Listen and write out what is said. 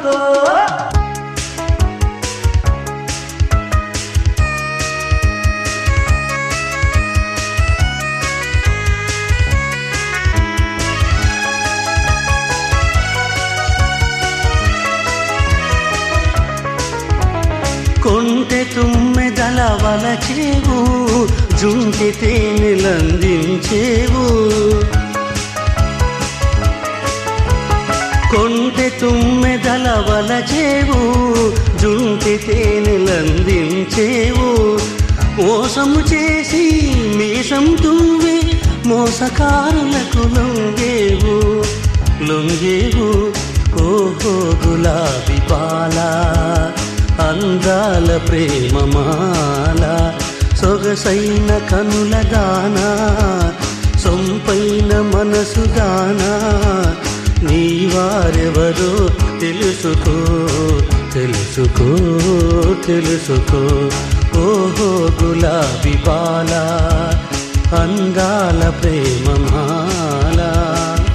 కొంటె తుమ్మెదల వలచేవు జుంటి తేనెలందించేవు కొంటె తుమ్మెదల వలచేవు జుంటి తేనెలందించేవు మోసము చేసి మీసం తువ్వి మోసకారులకు లొంగేవు లొంగేవు ఓహో గులాబీ పాలా అందాల ప్రేమమాల సొగసైన కనుల దానా సొంపైన మనసు దానా నీ వారెవరో తెలుసుకో తెలుసుకో తెలుసుకో ఓహో గులాబీ బాల అందాల ప్రేమమాల